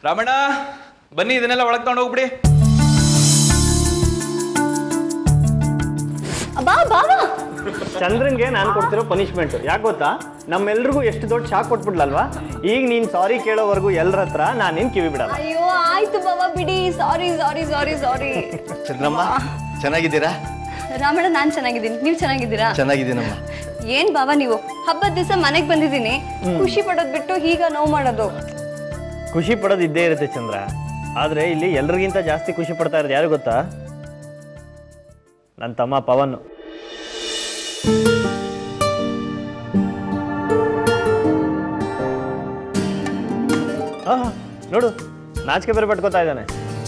ರಾಮಣ್ಣ ಬನ್ನಿ ಇದನ್ನೆಲ್ಲ ಒಳಗೆ ತಗೊಂಡು ಹೋಗ್ಬಿಡಿ ಬಾ ಬಾವಾ ಚಂದ್ರನ್ಗೆ ನಾನು ಕೊಡ್ತಿರೋ ಪನಿಷ್ಮೆಂಟ್ ಯಾಕೆ ಗೊತ್ತಾ ನಮ್ಮೆಲ್ರಿಗೂ ಎಷ್ಟು ದೊಡ್ಡ ಶಾಕ್ ಕೊಟ್ಬಿಡ್ಲಲ್ವಾ ಈಗ ನೀನ್ ಸಾರಿ ಕೇಳೋವರೆಗೂ ಎಲ್ಲರ ಹತ್ರ ನಾನು ನಿನ್ ಕಿವಿ ಬಿಡಲ್ಲ ಅಯ್ಯೋ ಆಯ್ತು ಬಾವಾ ಬಿಡಿ ಸಾರಿ ಸಾರಿ ಸಾರಿ ಸಾರಿ ಚಂದ್ರಮ್ಮ ಚೆನ್ನಾಗಿದ್ದೀರಾ ರಾಮಣ್ಣ ನಾನ್ ಚೆನ್ನಾಗಿದ್ದೀನಿ ನೀವು ಚೆನ್ನಾಗಿದ್ದೀರಾ ಚೆನ್ನಾಗಿದ್ದೀನಮ್ಮ ಏನ್ ಬಾವಾ ನೀವು ಹಬ್ಬದ ದಿವಸ ಮನೆಗ್ ಬಂದಿದ್ದೀನಿ ಖುಷಿ ಪಡೋದ್ ಬಿಟ್ಟು ಈಗ ನೋವು ಮಾಡೋದು ಖುಷಿ ಪಡೋದು ಇದ್ದೇ ಇರುತ್ತೆ ಚಂದ್ರ ಆದ್ರೆ ಇಲ್ಲಿ ಎಲ್ರಿಗಿಂತ ಜಾಸ್ತಿ ಖುಷಿ ಪಡ್ತಾ ಇರೋದು ಯಾರು ಗೊತ್ತಾ ನನ್ನ ತಮ್ಮ ಪವನ್ ಆ, ನೋಡು ನಾಚಿಕೆ ಬೇರೆ ಪಟ್ಕೋತಾ ಇದ್ದಾನೆ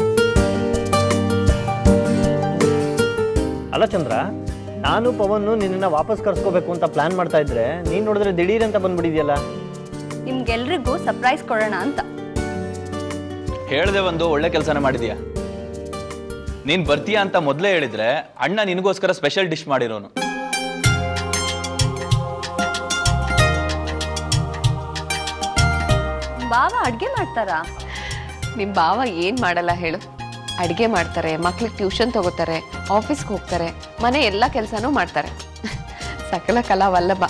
ಅಲ್ಲ ಚಂದ್ರ ನಾನು ಪವನ್ ನಿನ್ನ ವಾಪಸ್ ಕರ್ಸ್ಕೋಬೇಕು ಅಂತ ಪ್ಲಾನ್ ಮಾಡ್ತಾ ಇದ್ರೆ ನೀನ್ ನೋಡಿದ್ರೆ ದಿಢೀರ್ ಅಂತ ಬಂದ್ಬಿಟ್ಟಿದ್ಯಲ್ಲ ನಿಮ್ಗೆಲ್ರಿಗೂ ಸರ್ಪ್ರೈಸ್ ಕೊಡೋಣ ಅಂತ ಹೇಳ್ದೆ ಒಂದು ಒಳ್ಳೆ ಕೆಲಸನ ಮಾಡಿದ್ಯಾ ನೀನ್ ಬರ್ತೀಯಾ ಅಂತ ಮೊದಲೇ ಹೇಳಿದ್ರೆ ಅಣ್ಣ ನಿನಗೋಸ್ಕರ ಸ್ಪೆಷಲ್ ಡಿಶ್ ಮಾಡಿರೋನು ಬಾವಾ ಅಡ್ಗೆ ಮಾಡ್ತಾರಾ ನಿಮ್ಮ ಭಾವ ಏನು ಮಾಡಲ್ಲ ಹೇಳು ಅಡುಗೆ ಮಾಡ್ತಾರೆ ಮಕ್ಳಿಗೆ ಟ್ಯೂಷನ್ ತಗೋತಾರೆ ಆಫೀಸ್ಗೆ ಹೋಗ್ತಾರೆ ಮನೆ ಎಲ್ಲ ಕೆಲಸನೂ ಮಾಡ್ತಾರೆ ಸಕಲ ಕಲಾ ವಲ್ಲಭ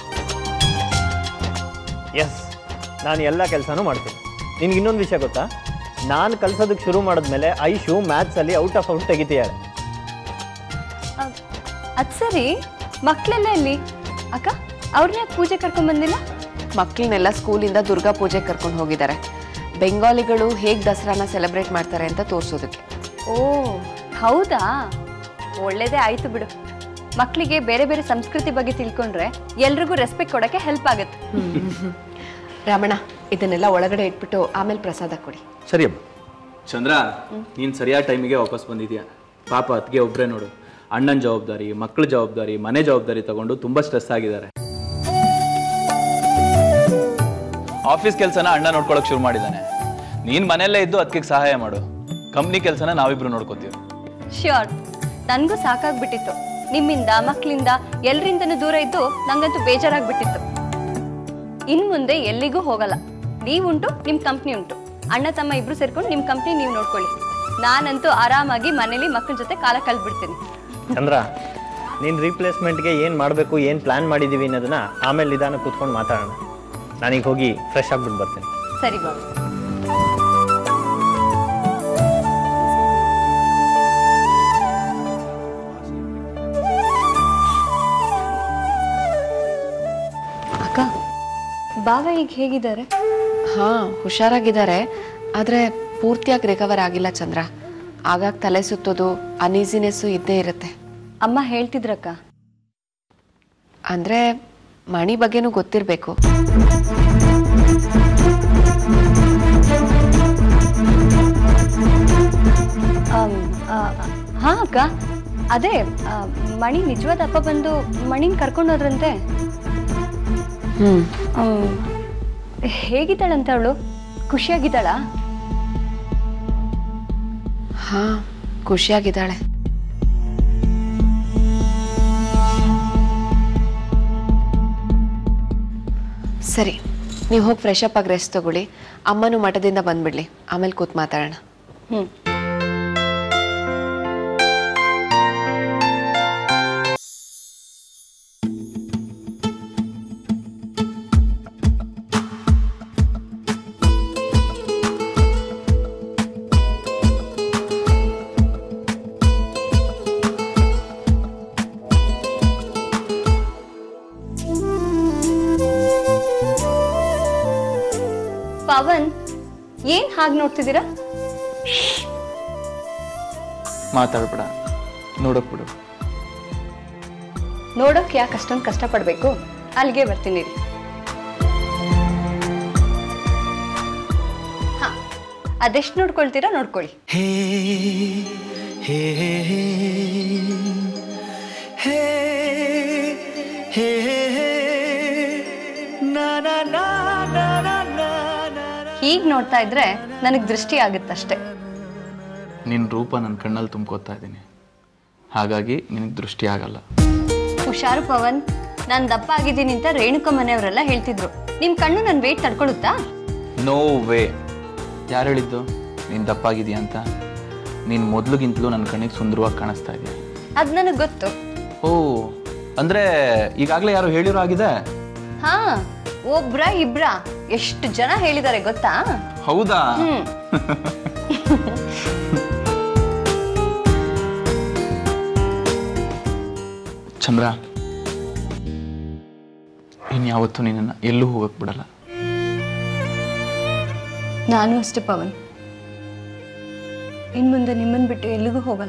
ಎಸ್ ನಾನು ಎಲ್ಲ ಕೆಲಸನೂ ಮಾಡ್ತೀನಿ ನಿನ್ಗೆ ಇನ್ನೊಂದು ವಿಷಯ ಗೊತ್ತಾ ನಾನು ಕಲ್ಸೋದಕ್ಕೆ ಶುರು ಮಾಡಿದ್ಮೇಲೆ ಐಶು ಮ್ಯಾಥ್ಸಲ್ಲಿ ಔಟ್ ಆಫ್ ಔಟ್ ತೆಗಿತೀಯಾಳೆ ಅದ್- ಅದ್ ಸರಿ ಮಕ್ಳೆಲ್ಲ ಎಲ್ಲಿ ಅಕ್ಕ ಅವ್ರನ್ನ ಪೂಜೆ ಕರ್ಕೊಂಡ್ ಬಂದಿಲ್ಲ ಮಕ್ಕಳನ್ನೆಲ್ಲ ಸ್ಕೂಲಿಂದ ದುರ್ಗಾ ಪೂಜೆಗೆ ಕರ್ಕೊಂಡು ಹೋಗಿದ್ದಾರೆ ಬೆಂಗಾಲಿಗಳು ಹೇಗೆ ದಸರಾನ ಸೆಲೆಬ್ರೇಟ್ ಮಾಡ್ತಾರೆ ಅಂತ ತೋರಿಸೋದಕ್ಕೆ ಓ ಹೌದಾ ಒಳ್ಳೇದೇ ಆಯ್ತು ಬಿಡು ಮಕ್ಕಳಿಗೆ ಬೇರೆ ಬೇರೆ ಸಂಸ್ಕೃತಿ ಬಗ್ಗೆ ತಿಳ್ಕೊಂಡ್ರೆ ಎಲ್ರಿಗೂ ರೆಸ್ಪೆಕ್ಟ್ ಕೊಡಕ್ಕೆ ಹೆಲ್ಪ್ ಆಗುತ್ತೆ ರಮಣ ಇದನ್ನೆಲ್ಲ ಒಳಗಡೆ ಇಟ್ಬಿಟ್ಟು ಆಮೇಲೆ ಪ್ರಸಾದ ಕೊಡಿ ಸರಿ ಅಮ್ಮ ಚಂದ್ರ ನೀನ್ ಸರಿಯಾದ ಟೈಮಿಗೆ ವಾಪಸ್ ಬಂದಿದ್ಯಾ ಪಾಪ ಅದ್ಗೆ ಒಬ್ರೇ ನೋಡು ಅಣ್ಣನ ಜವಾಬ್ದಾರಿ ಮಕ್ಕಳ ಜವಾಬ್ದಾರಿ ಮನೆ ಜವಾಬ್ದಾರಿ ತಗೊಂಡು ತುಂಬಾ ಸ್ಟ್ರೆಸ್ ಆಗಿದ್ದಾರೆ ಆಫೀಸ್ ಕೆಲಸನ ಅಣ್ಣ ನೋಡ್ಕೊಳಕ್ ಶುರು ಮಾಡಿದ್ದಾನೆ ನೀನ್ ಮನೆಯಲ್ಲೇ ಇದ್ದು ಅದಕ್ಕೆ ಸಹಾಯ ಮಾಡು ಕಂಪ್ನಿ ಕೆಲಸನ ನಾವಿಬ್ರು ನೋಡ್ಕೋತೀವಿ ಶ್ಯೂರ್ ನನಗೂ ಸಾಕಾಗ್ಬಿಟ್ಟಿತ್ತು ನಿಮ್ಮಿಂದ ಮಕ್ಕಳಿಂದ ಎಲ್ರಿಂದನೂ ದೂರ ಇದ್ದು ನಂಗಂತೂ ಬೇಜಾರಾಗ್ಬಿಟ್ಟಿತ್ತು ಇನ್ ಮುಂದೆ ಎಲ್ಲಿಗೂ ಹೋಗಲ್ಲ ನೀವುಂಟು ನಿಮ್ ಕಂಪ್ನಿ ಉಂಟು ಅಣ್ಣ ತಮ್ಮ ಇಬ್ರು ಸೇರ್ಕೊಂಡು ನಿಮ್ ಕಂಪ್ನಿ ನೀವು ನೋಡ್ಕೊಳ್ಳಿ ನಾನಂತೂ ಆರಾಮಾಗಿ ಮನೇಲಿ ಮಕ್ಕಳ ಜೊತೆ ಕಾಲ ಕಳ್ಬಿಡ್ತೀನಿ ಚಂದ್ರ ನೀನು ರೀಪ್ಲೇಸ್ಮೆಂಟ್ಗೆ ಏನು ಮಾಡಬೇಕು ಏನು ಪ್ಲ್ಯಾನ್ ಮಾಡಿದ್ದೀವಿ ಅನ್ನೋದನ್ನ ಆಮೇಲೆ ನಿಧಾನ ಕೂತ್ಕೊಂಡು ಮಾತಾಡೋಣ ನಾನೀಗ ಹೋಗಿ ಫ್ರೆಶ್ ಆಗ್ಬಿಟ್ಟು ಬರ್ತೀನಿ ಸರಿ ಬಾಬು ಅಕ್ಕ ಬಾವ ಈಗ ಹೇಗಿದ್ದಾರೆ ಹಾಂ ಹುಷಾರಾಗಿದ್ದಾರೆ ಆದರೆ ಪೂರ್ತಿಯಾಗಿ ರಿಕವರ್ ಆಗಿಲ್ಲ ಚಂದ್ರ ಆಗಾಗ ತಲೆ ಸುತ್ತೋದು ಅನೀಸಿನೆಸ್ಸು ಇದ್ದೇ ಇರುತ್ತೆ ಅಮ್ಮ ಹೇಳ್ತಿದ್ರಕ್ಕ ಅಂದರೆ ಮಣಿ ಬಗ್ಗೆನೂ ಗೊತ್ತಿರಬೇಕು ಆಮ್, ಆ, ಹಾ ಅಕ್ಕ ಅದೇ ಆ, ಮಣಿ ನಿಜವಾದ ಅಪ್ಪ ಬಂದು ಮಣಿನ ಕರ್ಕೊಂಡೋದ್ರಂತೆ ಹ್ಞೂ ಆಮ್, ಹೇಗಿದ್ದಾಳಂತೆ ಅವಳು ಖುಷಿಯಾಗಿದ್ದಾಳಾ ಹಾಂ ಖುಷಿಯಾಗಿದ್ದಾಳೆ ಸರಿ ನೀವು ಹೋಗಿ ಫ್ರೆಶ್ ಅಪ್ ಆಗಿ ರೆಸ್ಟ್ ತಗೊಳ್ಳಿ ಅಮ್ಮನೂ ಮಠದಿಂದ ಬಂದ್ಬಿಡ್ಲಿ ಆಮೇಲೆ ಕೂತ್ ಮಾತಾಡೋಣ ಹ್ಮ್ ಪವನ್ ಏನ್ ಹಾಗೆ ನೋಡ್ತಿದ್ದೀರಾ ಮಾತಾಡ್ಬೇಡ ನೋಡಕ್ ಬಿಡು ನೋಡೋಕ್ ಯಾಕೆ ಅಷ್ಟೊಂದು ಕಷ್ಟ ಪಡ್ಬೇಕು ಅಲ್ಲಿಗೆ ಬರ್ತೀನಿ ರೀ ಹಾ ಅದೆಷ್ಟು ನೋಡ್ಕೊಳ್ತೀರಾ ನೋಡ್ಕೊಳ್ಳಿ ಹೀಗ್ ನೋಡ್ತಾ ಇದ್ರೆ ನನಗ್ ದೃಷ್ಟಿ ಆಗುತ್ತಷ್ಟೇ ನಿನ್ನ ರೂಪ ನನ್ನ ಕಣ್ಣಲ್ಲಿ ತುಂಬ್ಕೋತಾ ಇದ್ದೀನಿ ಹಾಗಾಗಿ ನಿನಗೆ ದೃಷ್ಟಿ ಆಗಲ್ಲ ಹುಷಾರು ಪವನ್ ನಾನ್ ದಪ್ಪ ಆಗಿದ್ದೀನಿ ಅಂತ ರೇಣುಕ ಮನೆಯವರೆಲ್ಲ ಹೇಳ್ತಿದ್ರು ನಿಮ್ ಕಣ್ಣು ನನ್ ವೇಟ್ ತಡ್ಕೊಳುತ್ತಾ ನೋ ವೇ ಯಾರು ಹೇಳಿದ್ದು ನೀನು ದಪ್ಪಾಗಿದೆಯಾ ಅಂತ ನೀನು ಮೊದಲಿಗಿಂತಲೂ ನನ್ನ ಕಣ್ಣಿಗೆ ಸುಂದರವಾಗಿ ಕಾಣಿಸ್ತಾ ಇದೆಯಾ ಅದ್ ನನಗ್ ಗೊತ್ತು ಓ ಅಂದರೆ ಈಗಾಗಲೇ ಯಾರು ಹೇಳಿರೋ ಆಗಿದೆ ಹಾ ಒಬ್ರ ಇಬ್ರ ಎಷ್ಟು ಜನ ಹೇಳಿದ್ದಾರೆ ಗೊತ್ತಾ ಹೌದಾ ಹ್ಮ್ ಚಂದ್ರ ಇನ್ಯಾವತ್ತೂ ನಿನ್ನನ್ನು ಎಲ್ಲೂ ಹೋಗಕ್ಕೆ ಬಿಡಲ್ಲ ನಾನು ಅಷ್ಟೇ ಪವನ್ ಇನ್ ಮುಂದೆ ನಿಮ್ಮನ್ ಬಿಟ್ಟು ಎಲ್ಲಿಗೂ ಹೋಗಲ್ಲ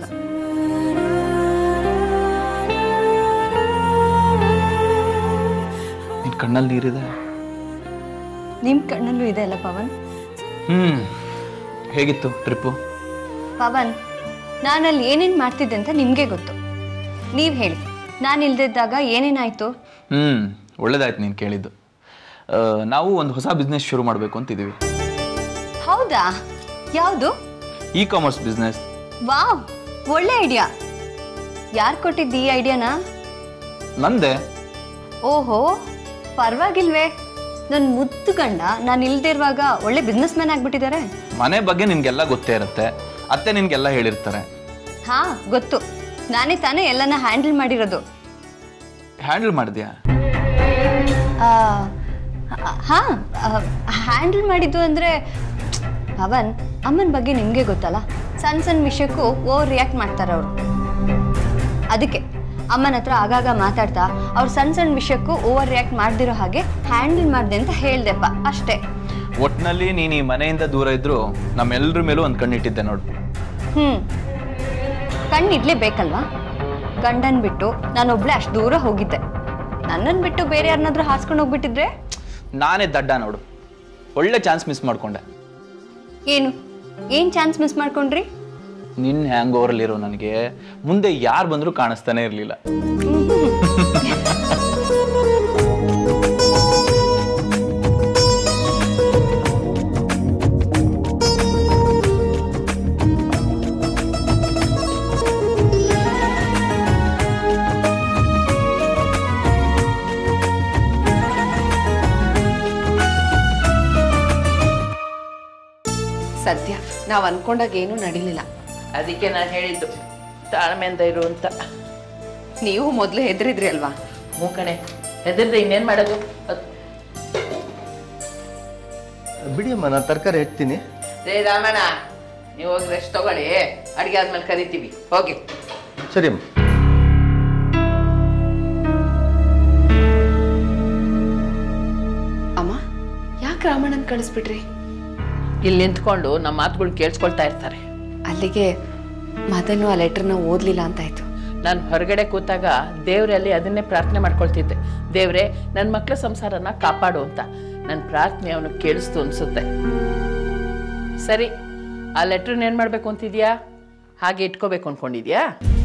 ನಿನ್ನ ಕಣ್ಣಲ್ಲಿ ನೀರಿದೆ ನಿಮ್ ಕಣ್ಣಲ್ಲೂ ಇದೆ ಅಲ್ಲ ಪವನ್ ಹ್ಞೂ ಹೇಗಿತ್ತು ಟ್ರಿಪ್ಪು ಪವನ್ ನಾನಲ್ಲಿ ಏನೇನ್ ಮಾಡ್ತಿದ್ದೆ ಅಂತ ನಿಮ್ಗೆ ಗೊತ್ತು ನೀವ್ ಹೇಳಿ ನಾನು ಇಲ್ದಿದ್ದಾಗ ಏನೇನಾಯ್ತು ಹ್ಞೂ ಒಳ್ಳೇದಾಯ್ತು ನೀನು ಕೇಳಿದ್ದು ಆ, ನಾವು ಒಂದು ಹೊಸ ಬಿಸ್ನೆಸ್ ಶುರು ಮಾಡಬೇಕು ಅಂತಿದ್ದೀವಿ ಹೌದಾ ಯಾವುದು ಇ ಕಾಮರ್ಸ್ ಬಿಸ್ನೆಸ್ ವಾವ್ ಒಳ್ಳೆ ಐಡಿಯಾ ಯಾರು ಕೊಟ್ಟಿದ್ದು ಈ ಐಡಿಯಾನ ನಂದೆ ಓಹೋ ಪರವಾಗಿಲ್ವೇ ನನ್ನ ಮುದ್ದು ಗಂಡ ನಾನು ಇಲ್ದಿರುವಾಗ ಒಳ್ಳೆ ಬಿಸ್ನೆಸ್ ಮ್ಯಾನ್ ಆಗ್ಬಿಟ್ಟಿದ್ದಾರೆ ಮನೆ ಬಗ್ಗೆ ನಿನಗೆಲ್ಲ ಗೊತ್ತೇ ಇರುತ್ತೆ ಅತ್ತೆ ನಿನಗೆಲ್ಲ ಹೇಳಿರ್ತಾರೆ ಹಾ ಗೊತ್ತು ನಾನೇ ತಾನೇ ಎಲ್ಲನ ಹ್ಯಾಂಡಲ್ ಮಾಡಿರೋದು ಹ್ಯಾಂಡಲ್ ಮಾಡಿದ್ಯಾ ಆ, ಹಾ ಹ್ಯಾಂಡಲ್ ಮಾಡಿದ್ದು ಅಂದ್ರೆ ಪವನ್ ಅಮ್ಮನ ಬಗ್ಗೆ ನಿಮಗೆ ಗೊತ್ತಲ್ಲ ಸಣ್ಣ ಸಣ್ಣ ವಿಷಯಕ್ಕೂ ಓವರ್ ರಿಯಾಕ್ಟ್ ಮಾಡ್ತಾರೆ ಅವರು ಅದಕ್ಕೆ ಅಮ್ಮನ ಹತ್ರ ಆಗಾಗ ಮಾತಾಡ್ತಾ ಅವ್ರು ಸಣ್ಣ ಸಣ್ಣ ವಿಷಯಕ್ಕೂ ಓವರ್ ರಿಯಾಕ್ಟ್ ಮಾಡ್ದಿರೋ ಹಾಗೆ ಹ್ಯಾಂಡಲ್ ಮಾಡಿದೆ ಅಂತ ಹೇಳ್ದೆಪ್ಪ ಅಷ್ಟೇ ಒಟ್ನಲ್ಲಿ ನೀನು ಈ ಮನೆಯಿಂದ ದೂರ ಇದ್ರು ನಮ್ಮೆಲ್ಲರ ಮೇಲೂ ಒಂದು ಕಣ್ಣಿಟ್ಟಿದ್ದೆ ನೋಡು ಹ್ಮ್ ಕಣ್ಣಿಡ್ಲೇಬೇಕಲ್ವಾ ಗಂಡನ್ ಬಿಟ್ಟು ನಾನೊಬ್ಳೆ ಅಷ್ಟು ದೂರ ಹೋಗಿದ್ದೆ ನನ್ನನ್ನು ಬಿಟ್ಟು ಬೇರೆ ಯಾರನ್ನಾದ್ರೂ ಹಾಸ್ಕೊಂಡು ಹೋಗ್ಬಿಟ್ಟಿದ್ರೆ ನಾನೇ ದಡ್ಡ ನೋಡು ಒಳ್ಳೆ ಚಾನ್ಸ್ ಮಿಸ್ ಮಾಡ್ಕೊಂಡೆ ಏನು ಏನ್ ಚಾನ್ಸ್ ಮಿಸ್ ಮಾಡ್ಕೊಂಡ್ರಿ ನಿನ್ನ ಹ್ಯಾಂಗ್ ಓವರಲ್ಲಿರೋ ನನಗೆ ಮುಂದೆ ಯಾರು ಬಂದರೂ ಕಾಣಿಸ್ತಾನೆ ಇರಲಿಲ್ಲ ಸದ್ಯ ನಾವು ಅನ್ಕೊಂಡಾಗ ಏನೂ ನಡೀಲಿಲ್ಲ ಅದಕ್ಕೆ ನಾನು ಹೇಳಿದ್ದು ತಾಳ್ಮೆಯಿಂದ ಇರು ಅಂತ ನೀವು ಮೊದಲು ಹೆದರಿದ್ರಿ ಅಲ್ವಾ ಹ್ಞೂ ಕಣೆ ಹೆದರ್ದೆ ಇನ್ನೇನು ಮಾಡೋದು ಅದ್- ಬಿಡಿಯಮ್ಮ ನಾನು ತರಕಾರಿ ಹೆಚ್ಚ್ತೀನಿ ರೇ ರಾಮಣ್ಣ ನೀವು ಹೋಗಿ ರೆಸ್ಟ್ ತಗೊಳ್ಳಿ ಅಡುಗೆ ಆದ್ಮೇಲೆ ಕರಿತೀವಿ ಹೋಗಿ ಸರಿ ಅಮ್ಮ ಅಮ್ಮ ಯಾಕೆ ರಾಮಣ್ಣನ್ ಕಳಿಸ್ಬಿಟ್ರಿ ಇಲ್ಲಿ ನಿಂತ್ಕೊಂಡು ನಮ್ಮ ಮಾತುಗಳು ಕೇಳಿಸ್ಕೊಳ್ತಾ ಇರ್ತಾರೆ ಅಲ್ಲಿಗೆ ಮದನು ಆ ಲೆಟರ್ನ ಓದ್ಲಿಲ್ಲ ಅಂತಾಯ್ತು ನಾನು ಹೊರಗಡೆ ಕೂತಾಗ ದೇವರಲ್ಲಿ ಅದನ್ನೇ ಪ್ರಾರ್ಥನೆ ಮಾಡ್ಕೊಳ್ತಿದ್ದೆ ದೇವ್ರೆ ನನ್ನ ಮಕ್ಕಳ ಸಂಸಾರನ ಕಾಪಾಡು ಅಂತ ನನ್ನ ಪ್ರಾರ್ಥನೆ ಅವನು ಕೇಳಿಸ್ತು ಅನ್ಸುತ್ತೆ ಸರಿ ಆ ಲೆಟ್ರನ್ನ ಏನು ಮಾಡಬೇಕು ಅಂತಿದ್ಯಾ ಹಾಗೆ ಇಟ್ಕೋಬೇಕು ಅನ್ಕೊಂಡಿದ್ಯಾ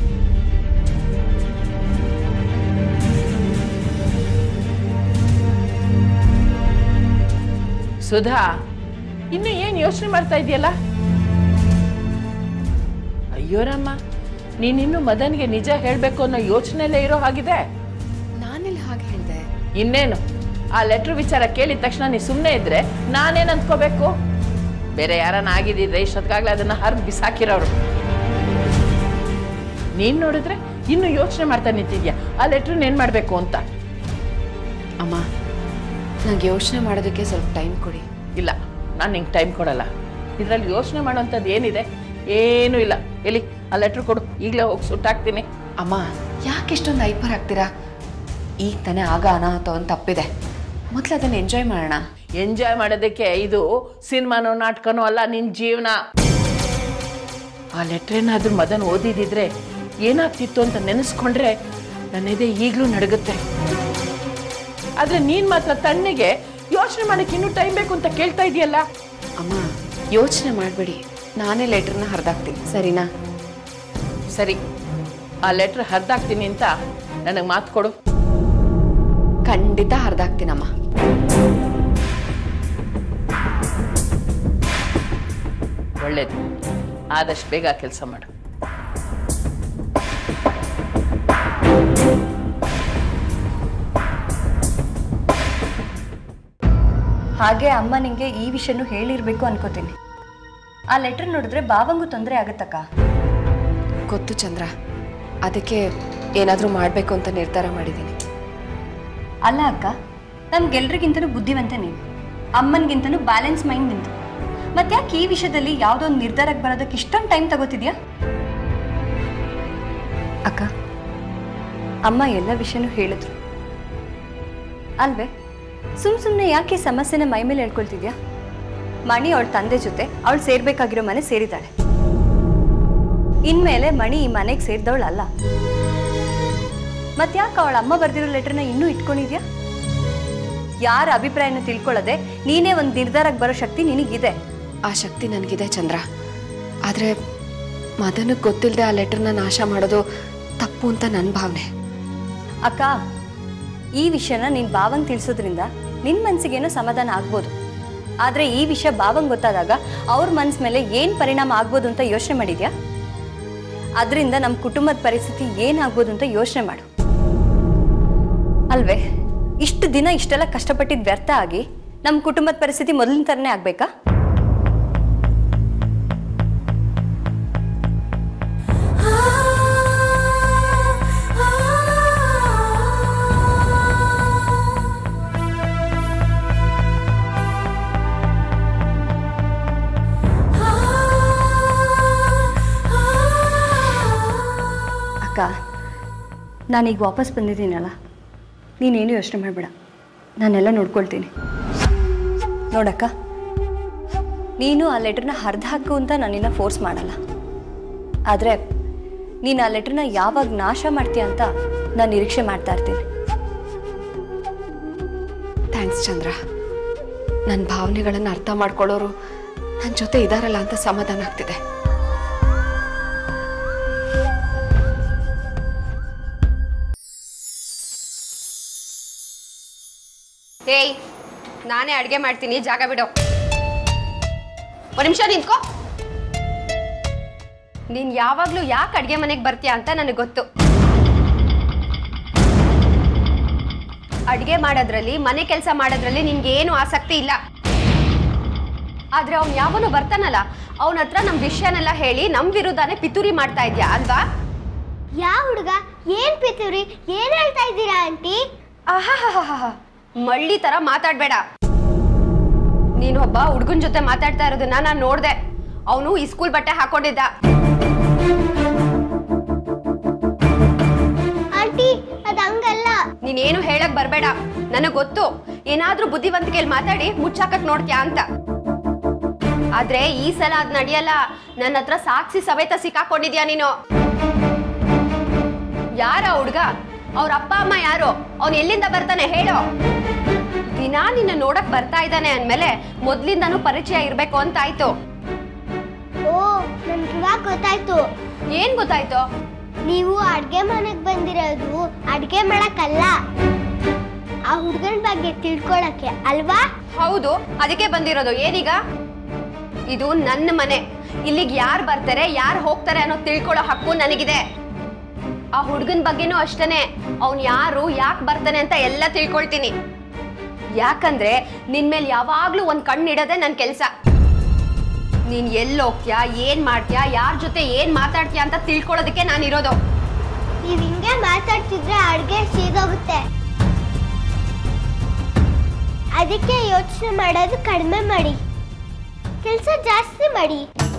ಸುಧಾ ಇನ್ನು ಏನು ಯೋಚನೆ ಮಾಡ್ತಾ ಇದೆಯಲ್ಲ ಅಯ್ಯೋ ರಾಮ ನೀನಿನ್ನು ಮದನ್ಗೆ ನಿಜ ಹೇಳಬೇಕು ಅನ್ನೋ ಯೋಚನೆಯಲ್ಲೇ ಇರೋ ಹಾಗಿದೆ ನಾನೆಲ್ಲ ಹಾಗೆ ಹೇಳಿದೆ ಇನ್ನೇನು ಆ ಲೆಟ್ರ್ ವಿಚಾರ ಕೇಳಿದ ತಕ್ಷಣ ನೀ ಸುಮ್ಮನೆ ಇದ್ರೆ ನಾನೇನು ಅಂದ್ಕೋಬೇಕು ಬೇರೆ ಯಾರನ್ನ ಆಗಿದ್ದಿದ್ರೆ ಇಷ್ಟೊತ್ತಿಗಾಗಲೇ ಅದನ್ನ ಹರಿದು ಬಿಸಾಕಿರೋರು ನೀನ್ ನೋಡಿದ್ರೆ ಇನ್ನು ಯೋಚನೆ ಮಾಡ್ತಾ ನಿಂತಿದ್ಯಾ ಆ ಲೆಟ್ರನ್ನ ಏನ್ ಮಾಡ್ಬೇಕು ಅಂತ ಅಮ್ಮ ನಂಗೆ ಯೋಚನೆ ಮಾಡೋದಕ್ಕೆ ಸ್ವಲ್ಪ ಟೈಮ್ ಕೊಡಿ ಇಲ್ಲ ನಾನು ನಿಂಗೆ ಟೈಮ್ ಕೊಡಲ್ಲ ಇದರಲ್ಲಿ ಯೋಚನೆ ಮಾಡೋಂಥದ್ದು ಏನಿದೆ ಏನೂ ಇಲ್ಲ ಎಲ್ಲಿ ಆ ಲೆಟ್ರ್ ಕೊಡು ಈಗಲೇ ಹೋಗಿ ಸುಟ್ಟಾಕ್ತೀನಿ ಅಮ್ಮ ಯಾಕೆ ಇಷ್ಟೊಂದು ಐಪರ್ ಆಗ್ತೀರಾ ಈಗ ತಾನೇ ಆಗ ಅನಾಹುತ ಒಂದು ತಪ್ಪಿದೆ ಮೊದಲು ಅದನ್ನು ಎಂಜಾಯ್ ಮಾಡೋಣ ಎಂಜಾಯ್ ಮಾಡೋದಕ್ಕೆ ಇದು ಸಿನಿಮಾನೋ ನಾಟಕನೋ ಅಲ್ಲ ನಿನ್ನ ಜೀವನ ಆ ಲೆಟ್ರ್ ಏನಾದ್ರೂ ಮದನ್ ಓದಿದಿದ್ರೆ ಏನಾಗ್ತಿತ್ತು ಅಂತ ನೆನೆಸ್ಕೊಂಡ್ರೆ ನನ್ನೆದೆ ಈಗಲೂ ನಡಗುತ್ತೆ ಆದ್ರೆ ನೀನ್ ಮಾತ್ರ ತಣ್ಣಗೆ ಯೋಚನೆ ಮಾಡಕ್ಕೆ ಇನ್ನೂ ಟೈಮ್ ಬೇಕು ಅಂತ ಕೇಳ್ತಾ ಇದೆಯಲ್ಲ ಅಮ್ಮ ಯೋಚನೆ ಮಾಡಬೇಡಿ ನಾನೇ ಲೆಟ್ರನ್ನ ಹರಿದಾಕ್ತೀನಿ ಸರಿನಾ ಸರಿ ಆ ಲೆಟ್ರ್ ಹರಿದಾಕ್ತೀನಿ ಅಂತ ನನಗೆ ಮಾತು ಕೊಡು ಖಂಡಿತ ಹರಿದಾಕ್ತೀನಮ್ಮ ಒಳ್ಳೇದು ಆದಷ್ಟು ಬೇಗ ಕೆಲಸ ಮಾಡು ಹಾಗೆ ಅಮ್ಮ ನಿಂಗೆ ಈ ವಿಷಯನೂ ಹೇಳಿರ್ಬೇಕು ಅನ್ಕೋತೀನಿ ಆ ಲೆಟರ್ ನೋಡಿದ್ರೆ ಬಾವಂಗೂ ತೊಂದರೆ ಆಗತ್ತಕ್ಕ ಗೊತ್ತು ಚಂದ್ರ ಅದಕ್ಕೆ ಏನಾದರೂ ಮಾಡಬೇಕು ಅಂತ ನಿರ್ಧಾರ ಮಾಡಿದ್ದೀನಿ ಅಲ್ಲ ಅಕ್ಕ ನಮ್ಗೆಲ್ರಿಗಿಂತನೂ ಬುದ್ಧಿವಂತ ನೀನು ಅಮ್ಮನಿಗಿಂತನೂ ಬ್ಯಾಲೆನ್ಸ್ ಮೈಂಡ್ ನಿಂತು ಮತ್ತೆ ಯಾಕೆ ಈ ವಿಷಯದಲ್ಲಿ ಯಾವುದೋ ಒಂದು ನಿರ್ಧಾರಕ್ಕೆ ಬರೋದಕ್ಕೆ ಇಷ್ಟೊಂದು ಟೈಮ್ ತಗೋತಿದ್ಯಾ ಅಕ್ಕ ಅಮ್ಮ ಎಲ್ಲ ವಿಷಯನೂ ಹೇಳಿದ್ರು ಅಲ್ವೇ ಸುಮ್ ಸುಮ್ಮನೆ ಯಾಕೆ ಈ ಸಮಸ್ಯೆನ ಮೈ ಮೇಲೆ ಹೇಳ್ಕೊಳ್ತಿದ್ಯಾ ಮಣಿ ಅವಳ ತಂದೆ ಜೊತೆ ಅವಳು ಸೇರ್ಬೇಕಾಗಿರೋ ಮನೆ ಸೇರಿದ್ದಾಳೆ ಇನ್ಮೇಲೆ ಮಣಿ ಈ ಮನೆಗೆ ಸೇರಿದವಳಲ್ಲ ಮತ್ತ್ಯಾಕೆ ಅವಳ ಅಮ್ಮ ಬರ್ದಿರೋ ಲೆಟರ್ನ ಇನ್ನೂ ಇಟ್ಕೊಂಡಿದ್ಯಾ ಯಾರ ಅಭಿಪ್ರಾಯನ ತಿಳ್ಕೊಳ್ಳದೆ ನೀನೇ ಒಂದು ನಿರ್ಧಾರಕ್ಕೆ ಬರೋ ಶಕ್ತಿ ನಿನಗಿದೆ ಆ ಶಕ್ತಿ ನನಗಿದೆ ಚಂದ್ರ ಆದರೆ ಮದನಿಗೆ ಗೊತ್ತಿಲ್ಲದೆ ಆ ಲೆಟರ್ನ ನಾಶ ಮಾಡೋದು ತಪ್ಪು ಅಂತ ನನ್ನ ಭಾವನೆ ಅಕ್ಕ ಈ ವಿಷಯನ ನಿನ್ ಭಾವಂಗ್ ತಿಳಿಸೋದ್ರಿಂದ ನಿನ್ ಮನ್ಸಿಗೇನೋ ಸಮಾಧಾನ ಆಗ್ಬೋದು ಆದ್ರೆ ಈ ವಿಷಯ ಭಾವಂಗ್ ಗೊತ್ತಾದಾಗ ಅವ್ರ ಮನ್ಸ್ ಮೇಲೆ ಏನ್ ಪರಿಣಾಮ ಆಗ್ಬೋದು ಅಂತ ಯೋಚನೆ ಮಾಡಿದ್ಯಾ ಅದರಿಂದ ನಮ್ಮ ಕುಟುಂಬದ ಪರಿಸ್ಥಿತಿ ಏನಾಗ್ಬೋದು ಅಂತ ಯೋಚನೆ ಮಾಡು ಅಲ್ವೇ ಇಷ್ಟು ದಿನ ಇಷ್ಟೆಲ್ಲ ಕಷ್ಟಪಟ್ಟಿದ್ ವ್ಯರ್ಥ ಆಗಿ ನಮ್ಮ ಕುಟುಂಬದ ಪರಿಸ್ಥಿತಿ ಮೊದಲಿನ ಥರನೇ ಆಗ್ಬೇಕಾ ಅಕ್ಕ ನಾನೀಗ ವಾಪಸ್ ಬಂದಿದ್ದೀನಲ್ಲ ನೀನೇನು ಯೋಚನೆ ಮಾಡಬೇಡ ನಾನೆಲ್ಲ ನೋಡ್ಕೊಳ್ತೀನಿ ನೋಡಕ್ಕ ನೀನು ಆ ಲೆಟರ್ನ ಹರಿದು ಹಾಕು ಅಂತ ನಾನಿನ್ನ ಫೋರ್ಸ್ ಮಾಡಲ್ಲ ಆದರೆ ನೀನು ಆ ಲೆಟರ್ನ ಯಾವಾಗ ನಾಶ ಮಾಡ್ತೀಯ ಅಂತ ನಾನು ನಿರೀಕ್ಷೆ ಮಾಡ್ತಾ ಇರ್ತೀನಿ ಥ್ಯಾಂಕ್ಸ್ ಚಂದ್ರ ನನ್ನ ಭಾವನೆಗಳನ್ನು ಅರ್ಥ ಮಾಡ್ಕೊಳ್ಳೋರು ನನ್ನ ಜೊತೆ ಇದಾರಲ್ಲ ಅಂತ ಸಮಾಧಾನ ಆಗ್ತಿದೆ ಏಯ್ ನಾನೇ ಅಡುಗೆ ಮಾಡ್ತೀನಿ ಜಾಗ ಬಿಡು ಒಂದು ನಿಮಿಷ ನಿಂತ್ಕೋ ನೀನ್ ಯಾವಾಗ್ಲೂ ಯಾಕೆ ಅಡುಗೆ ಮನೆಗೆ ಬರ್ತೀಯ ಅಂತ ನನಗೆ ಗೊತ್ತು ಅಡುಗೆ ಮಾಡೋದ್ರಲ್ಲಿ ಮನೆ ಕೆಲಸ ಮಾಡೋದ್ರಲ್ಲಿ ನಿನ್ಗೆ ಏನು ಆಸಕ್ತಿ ಇಲ್ಲ ಆದ್ರೆ ಅವ್ನು ಯಾವನು ಬರ್ತಾನಲ್ಲ ಅವನ ಹತ್ರ ನಮ್ಮ ವಿಷಯನೆಲ್ಲ ಹೇಳಿ ನಮ್ಮ ವಿರುದ್ಧನೇ ಪಿತೂರಿ ಮಾಡ್ತಾ ಇದ್ಯಾ ಅಲ್ವಾ ಯಾವ ಹುಡುಗ ಏನ್ ಪಿತೂರಿ ಏನ್ ಹೇಳ್ತಾ ಇದ್ದೀರಾ ಆಂಟಿ ಆಹಾಹಾಹಾಹಾ. ಮಳ್ಳಿ ತರ ಮಾತಾಡ್ಬೇಡ ನೀನೊಬ್ಬ ಹುಡುಗನ್ ಜೊತೆ ಮಾತಾಡ್ತಾ ಇರೋದನ್ನ ನಾನು ನೋಡ್ದೆ ಅವನು ಈ ಸ್ಕೂಲ್ ಬಟ್ಟೆ ಹಾಕೊಂಡಿದ್ದ ಆಂಟಿ ಅದ್ ಹಂಗಲ್ಲ ನೀನೇನು ಹೇಳಕ್ ಬರ್ಬೇಡ ನನಗ್ ಗೊತ್ತು ಏನಾದ್ರೂ ಬುದ್ಧಿವಂತಿಕೆಯಲ್ಲಿ ಮಾತಾಡಿ ಮುಚ್ಚಾಕಕ್ ನೋಡ್ತ್ಯಾ ಅಂತ ಆದ್ರೆ ಈ ಸಲ ಅದ್ ನಡೆಯಲ್ಲ ನನ್ನ ಹತ್ರ ಸಾಕ್ಷಿ ಸಮೇತ ಸಿಕ್ಕಾಕೊಂಡಿದ್ಯಾ ನೀನು ಯಾರ ಹುಡ್ಗ ಅವ್ರ ಅಪ್ಪ ಅಮ್ಮ ಯಾರು ಅವ್ನ್ ಎಲ್ಲಿಂದ ಬರ್ತಾನೆ ಹೇಳು ದಿನ ನಿನ್ನ ನೋಡಕ್ ಬರ್ತಾ ಇದ್ದಾನೆ ಅಂದ್ಮೇಲೆ ಮೊದ್ಲಿಂದಾನು ಪರಿಚಯ ಇರ್ಬೇಕು ಅಂತ ಆಯ್ತು ಓ ನನ್ಗೆ ಇವಾಗ ಗೊತ್ತಾಯ್ತು ಏನ್ ಗೊತ್ತಾಯ್ತು ನೀವು ಅಡ್ಗೆ ಮನೆಗ್ ಬಂದಿರೋದು ಅಡ್ಗೆ ಮಾಡಕ್ಕಲ್ಲ ಆ ಹುಡ್ಗನ್ ಬಗ್ಗೆ ತಿಳ್ಕೊಳಕ್ಕೆ ಅಲ್ವಾ ಹೌದು ಅದಕ್ಕೆ ಬಂದಿರೋದು ಏನೀಗ ಇದು ನನ್ನ ಮನೆ ಇಲ್ಲಿಗೆ ಯಾರು ಬರ್ತಾರೆ ಯಾರು ಹೋಗ್ತಾರೆ ಅನ್ನೋ ತಿಳ್ಕೊಳ್ಳೋ ಹಕ್ಕು ನನಗಿದೆ ಆ ಹುಡುಗನ ಬಗ್ಗೆನೂ ಅಷ್ಟೇನೆ ಅವ್ನ್ ಯಾರು ಯಾಕೆ ಬರ್ತಾನೆ ಅಂತ ಎಲ್ಲ ತಿಳ್ಕೊಳ್ತೀನಿ ಯಾಕಂದ್ರೆ ನಿನ್ ಮೇಲೆ ಯಾವಾಗ್ಲೂ ಒಂದ್ ಕಣ್ಣಿಡದೆ ನನ್ನ ಕೆಲಸ ನೀನ್ ಎಲ್ಲಿ ಹೋಗ್ತೀಯಾ ಏನ್ ಮಾಡ್ತೀಯಾ ಯಾರ ಜೊತೆ ಏನ್ ಮಾತಾಡ್ತೀಯಾ ಅಂತ ತಿಳ್ಕೊಳ್ಳೋದಕ್ಕೆ ನಾನು ಇರೋದು ನೀವ್ ಹಿಂಗೆ ಮಾತಾಡ್ತಿದ್ರೆ ಅಡ್ಗೆ ಸೀದೋಗುತ್ತೆ ಅದಕ್ಕೆ ಯೋಚನೆ ಮಾಡೋದು ಕಡಿಮೆ ಮಾಡಿ ಕೆಲಸ ಜಾಸ್ತಿ ಮಾಡಿ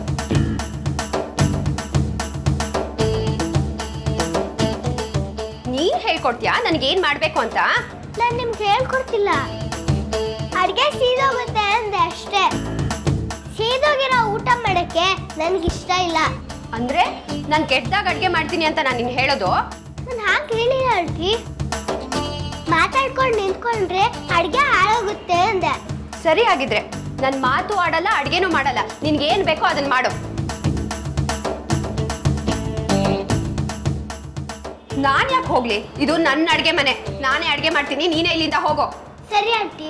ನೀನ್ ಹೇಳ್ಕೊಡ್ತೀಯಾ ನನ್ಗೆ ಏನ್ ಮಾಡ್ಬೇಕು ಅಂತ ನಾನು ನಿಮ್ಗೆ ಹೇಳ್ಕೊಡ್ತಿಲ್ಲ ಅಡ್ಗೆ ಸೀದೋಗುತ್ತೆ ಅಂದೆ ಅಷ್ಟೇ ಸೀದೋಗಿರೋ ಊಟ ಮಾಡಕ್ಕೆ ನನ್ಗಿಷ್ಟ ಇಲ್ಲ ಅಂದ್ರೆ ನಾನ್ ಕೆಟ್ಟದಾಗ ಅಡ್ಗೆ ಮಾಡ್ತೀನಿ ಅಂತ ನಾನು ನಿನ್ ಹೇಳೋದು ನಾನು ಹಾಗೆ ಹೇಳಿಲ್ಲ ಅಲ್ರಿ ಮಾತಾಡ್ಕೊಂಡು ನಿಂತ್ಕೊಂಡ್ರೆ ಅಡ್ಗೆ ಹಾಳಾಗುತ್ತೆ ಅಂದೆ ಸರಿ ಆಗಿದ್ರೆ ನನ್ ಮಾತು ಆಡಲ್ಲ ಅಡ್ಗೆನೂ ಮಾಡಲ್ಲ ನಿನ್ಗೆ ಏನ್ ಬೇಕೋ ಅದನ್ನ ಮಾಡು ನಾನ್ ಯಾಕೆ ಹೋಗ್ಲಿ ಇದು ನನ್ನ ಅಡ್ಗೆ ಮನೆ ನಾನೇ ಅಡ್ಗೆ ಮಾಡ್ತೀನಿ ನೀನೇ ಇಲ್ಲಿಂದ ಹೋಗೋ ಸರಿ ಆಂಟಿ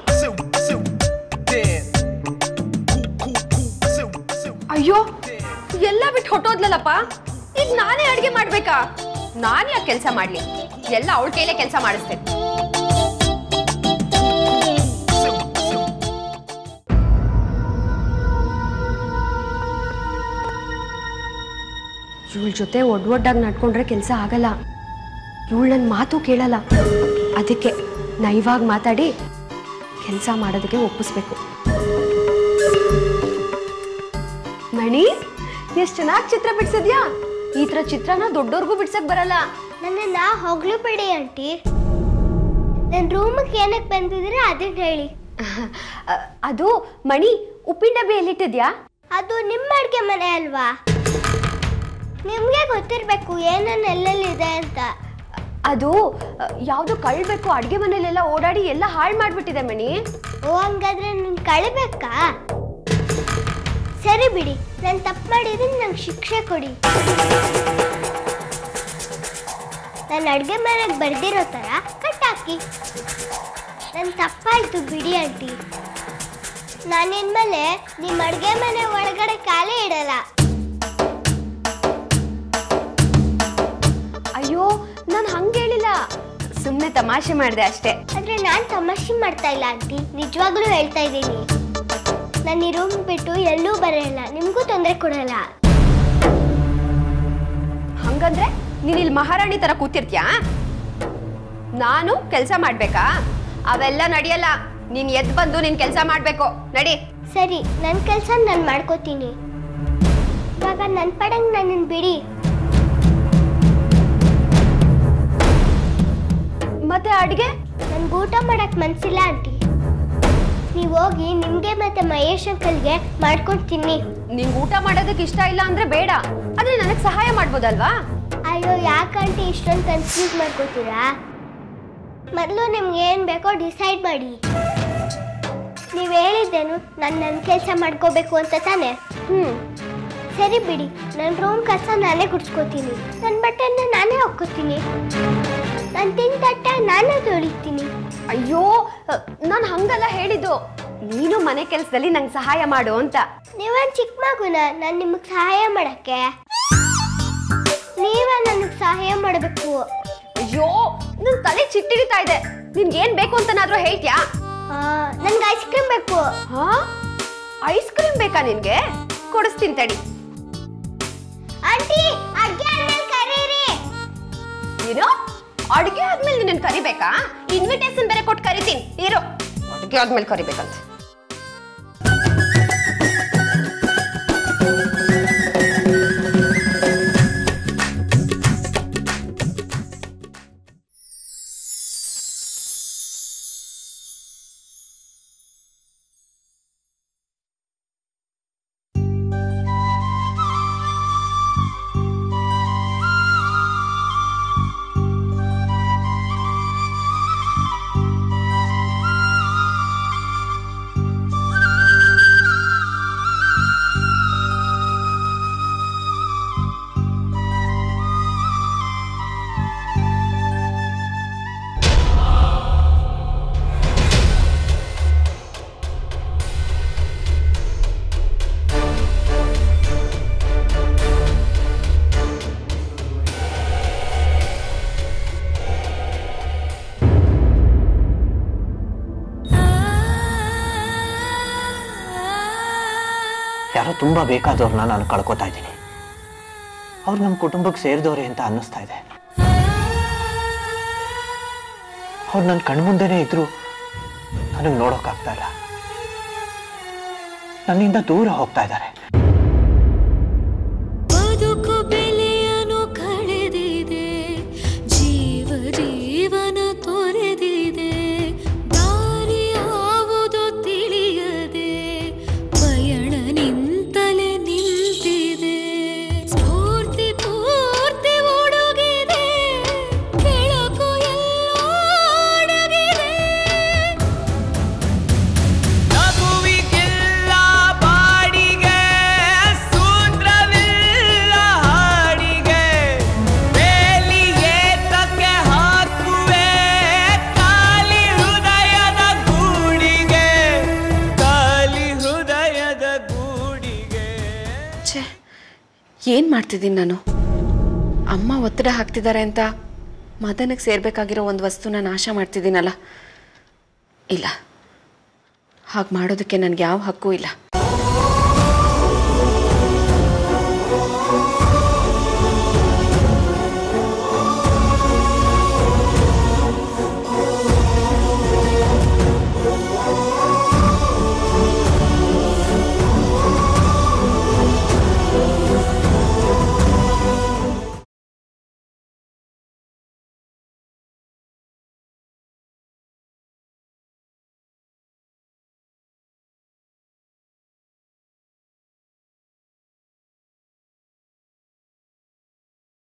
ಅಯ್ಯೋ ಎಲ್ಲ ಬಿಟ್ಟು ಹೊಟ್ಟೋದ್ಲಲ್ಲಪ್ಪ ಈಗ ನಾನೇ ಅಡ್ಗೆ ಮಾಡ್ಬೇಕಾ ನಾನ್ ಯಾಕೆ ಕೆಲಸ ಮಾಡ್ಲಿ ಎಲ್ಲ ಅವಳ ಕೈಲೇ ಕೆಲಸ ಮಾಡಿಸ್ತೇನೆ ಇವಳ ಜೊತೆ ಒಡ್ ಒಡ್ಡಾಗಿ ನಡ್ಕೊಂಡ್ರೆ ಕೆಲಸ ಆಗಲ್ಲ ಇವಳು ನನ್ನ ಮಾತು ಕೇಳಲ್ಲ ಅದಕ್ಕೆ ನೈವಾಗಿ ಮಾತಾಡಿ ಕೆಲಸ ಮಾಡೋದಕ್ಕೆ ಒಪ್ಪಿಸ್ಬೇಕು ಮಣಿ ಎಷ್ಟು ಚೆನ್ನಾಗಿ ಚಿತ್ರ ಬಿಡ್ಸಿದ್ಯಾ ಈ ಥರ ಚಿತ್ರನ ದೊಡ್ಡವ್ರಿಗೂ ಬಿಡ್ಸಕ್ ಬರಲ್ಲ ನನ್ನನ್ನ ಹೊಗಳು ಬಿಡಿ ಆಂಟಿ ನನ್ನ ರೂಮಿಗೆ ಏನಕ್ಕೆ ಬಂದಿದ್ರೆ ಅದನ್ನ ಹೇಳಿ ಅ, ಅದು ಮಣಿ ಉಪ್ಪಿನ ಡಬ್ಬಿ ಎಲ್ಲಿಟ್ಟಿದ್ಯಾ ಅದು ನಿಮ್ಮ ಅಡುಗೆ ಮನೆ ಅಲ್ವಾ ನಿಮಗೆ ಗೊತ್ತಿರಬೇಕು ಏನೇನು ಎಲ್ಲೆಲ್ಲಿದೆ ಅಂತ ಅದು ಯಾವುದು ಕಳ್ಬೇಕು ಅಡುಗೆ ಮನೇಲೆಲ್ಲ ಓಡಾಡಿ ಎಲ್ಲ ಹಾಳು ಮಾಡ್ಬಿಟ್ಟಿದೆ ಮಣಿ ಓ ಹಂಗಾದ್ರೆ ನೀನು ಕಳಿಬೇಕಾ ಸರಿ ಬಿಡಿ ನಾನು ತಪ್ಪು ಮಾಡಿದ್ರೆ ನಂಗೆ ಶಿಕ್ಷೆ ಕೊಡಿ ನಾನು ಅಡುಗೆ ಮನೆಗೆ ಬರ್ದಿರೋ ಥರ ಕಟ್ಟಾಕಿ ನನ್ನ ತಪ್ಪಾಯ್ತು ಬಿಡಿ ಆಂಟಿ ನಾನಿನ್ಮೇಲೆ ನಿಮ್ಮ ಅಡುಗೆ ಮನೆ ಒಳಗಡೆ ಕಾಲೇ ಇಡಲ್ಲ ಅಯ್ಯೋ ನಾನು ಹಂಗೆ ಹೇಳಿಲ್ಲ ಸುಮ್ಮನೆ ತಮಾಷೆ ಮಾಡಿದೆ ಅಷ್ಟೇ ಆದ್ರೆ ನಾನು ತಮಾಷೆ ಮಾಡ್ತಾ ಇಲ್ಲ ಆಂಟಿ ನಿಜವಾಗ್ಲೂ ಹೇಳ್ತಾ ಇದ್ದೀನಿ ನಾನು ಈ ರೂಮ್ ಬಿಟ್ಟು ಎಲ್ಲೂ ಬರಲ್ಲ ನಿಮಗೂ ತೊಂದರೆ ಕೊಡಲ್ಲ ಹಂಗಂದ್ರೆ ನೀನ್ ಇಲ್ಲಿ ಮಹಾರಾಣಿ ತರ ಕೂತಿರ್ತ್ಯಾ ನಾನು ಕೆಲಸ ಮಾಡ್ಬೇಕಾ ಅವೆಲ್ಲ ನಡೆಯಲ್ಲ ನೀನ್ ಎದ್ ಬಂದು ನೀನ್ ಕೆಲಸ ಮಾಡ್ಬೇಕು ನಡಿ ಸರಿ ನನ್ನ ಕೆಲಸ ನಾನು ಮಾಡ್ಕೋತೀನಿ ಇವಾಗ ನನ್ನ ಪಡಂಗ್ ನನ್ನನ್ನು ಬಿಡಿ ಮತ್ತೆ ಅಡ್ಗೆ ನನ್ಗೆ ಊಟ ಮಾಡಕ್ ಮನ್ಸಿಲ್ಲ ಆಂಟಿ ನೀವು ಹೋಗಿ ನಿಮ್ಗೆ ಮತ್ತೆ ಮಹೇಶ್ ಅಂಕಲ್ಗೆ ಮಾಡ್ಕೊಂಡು ತಿನ್ನಿ ನಿಂಗ್ ಊಟ ಮಾಡೋದಕ್ಕೆ ಇಷ್ಟ ಇಲ್ಲ ಅಂದ್ರೆ ಬೇಡ ಆದ್ರೆ ನನಗ್ ಸಹಾಯ ಮಾಡ್ಬೋದಲ್ವಾ ಅಯ್ಯೋ ಯಾಕಂಟಿ ಇಷ್ಟೊಂದು ಕನ್ಫ್ಯೂಸ್ ಮಾಡ್ಕೋತೀರಾ ಮೊದಲು ನಿಮ್ಗೆ ಏನು ಬೇಕೋ ಡಿಸೈಡ್ ಮಾಡಿ ನೀವು ಹೇಳಿದ್ದೇನು ನಾನು ನನ್ನ ಕೆಲಸ ಮಾಡ್ಕೋಬೇಕು ಅಂತ ತಾನೆ ಹ್ಞೂ ಸರಿ ಬಿಡಿ ನನ್ನ ರೂಮ್ ಕಸ ನಾನೇ ಗುಡ್ಸ್ಕೊತೀನಿ ನನ್ನ ಬಟ್ಟೆನ ನಾನೇ ಹಾಕ್ಕೋತೀನಿ ನಾನು ತಿಂದ ತಟ್ಟೆ ನಾನೇ ತೊಳಿತೀನಿ ಅಯ್ಯೋ ನಾನು ಹಂಗಲ್ಲ ಹೇಳಿದ್ದು ನೀನು ಮನೆ ಕೆಲಸದಲ್ಲಿ ನಂಗೆ ಸಹಾಯ ಮಾಡು ಅಂತ ನೀವೇನು ಚಿಕ್ಕ ಮಗುನ ನಾನು ನಿಮಗೆ ಸಹಾಯ ಮಾಡಕ್ಕೆ ನೀವೇ ನನಗೆ ಸಹಾಯ ಮಾಡಬೇಕು ಅಯ್ಯೋ ನನ್ ತಲೆ ಚಿಟ್ಟಿಡಿತಾ ಇದೆ ನಿನ್ಗೆ ಏನ್ ಬೇಕು ಅಂತನಾದ್ರೂ ಹೇಳ್ತ್ಯಾ ನನ್ಗೆ ಐಸ್ ಕ್ರೀಮ್ ಬೇಕು ಹಾ ಐಸ್ ಕ್ರೀಮ್ ಬೇಕಾ ನಿನ್ಗೆ ಕೊಡಿಸ್ತೀನಿ ತಡಿ ಆಂಟಿ ಅಡ್ಗೆ ಆದ್ಮೇಲೆ ಕರೀರಿ ಏನು ಅಡುಗೆ ಆದ್ಮೇಲೆ ನಿನ್ನ ಕರಿಬೇಕಾ ಇನ್ವಿಟೇಷನ್ ಬೇರೆ ಕೊಟ್ಟು ಕರಿತೀನಿ ಇರು ಅಡುಗೆ ಆದ್ಮೇಲೆ ಕರಿಬೇಕಂತ ಯಾರೋ ತುಂಬ ಬೇಕಾದವ್ರನ್ನ ನಾನು ಕಳ್ಕೊತಾ ಇದ್ದೀನಿ ಅವ್ರು ನಮ್ಮ ಕುಟುಂಬಕ್ಕೆ ಸೇರಿದವ್ರೆ ಅಂತ ಅನ್ನಿಸ್ತಾ ಇದೆ ಅವ್ರು ನನ್ನ ಕಣ್ಮುಂದೆನೇ ಇದ್ರು ನನಗೆ ನೋಡೋಕ್ಕಾಗ್ತಾ ಇಲ್ಲ ನನ್ನಿಂದ ದೂರ ಹೋಗ್ತಾ ಇದ್ದಾರೆ ಬದುಕು ಬೆಲೆಯನು ಕಳೆದಿದೆ ಜೀವ ಜೀವನ ತೊರೆದಿದೆ ದಾರಿ ಯಾವುದು ತಿಳಿಯದೆ ಪಯಣ ನಿಂತಲೇ ನಿಂತಿದೆ ಸ್ಫೂರ್ತಿ ಪೂರ್ತಿ ಒಡಗಿದೆ ಬೆಳಕು ಎಲ್ಲೋ ಅಡಗಿದೆ ನಗುವಿಗೆಲ್ಲ ಬಾಡಿಗೆ ಸೂತ್ರವಿಲ್ಲ ಹಾಡಿಗೆ ಬೇಲಿ ಏತಕ್ಕೆ ಹಾಕುವೆ ಖಾಲಿ ಹೃದಯದ ಗೂಡಿಗೆ ಖಾಲಿ ಹೃದಯದ ಗೂಡಿಗೆ ಛೇ ಏನು ಮಾಡ್ತಿದ್ದೀನಿ ನಾನು ಅಮ್ಮ ಒತ್ತಡ ಹಾಕ್ತಿದ್ದಾರೆ ಅಂತ ಮದನಿಗೆ ಸೇರ್ಬೇಕಾಗಿರೋ ಒಂದು ವಸ್ತುನ ನಾಶ ಮಾಡ್ತಿದ್ದೀನಲ್ಲ ಇಲ್ಲ ಹಾಗೆ ಮಾಡೋದಕ್ಕೆ ನನಗೆ ಯಾವ ಹಕ್ಕೂ ಇಲ್ಲ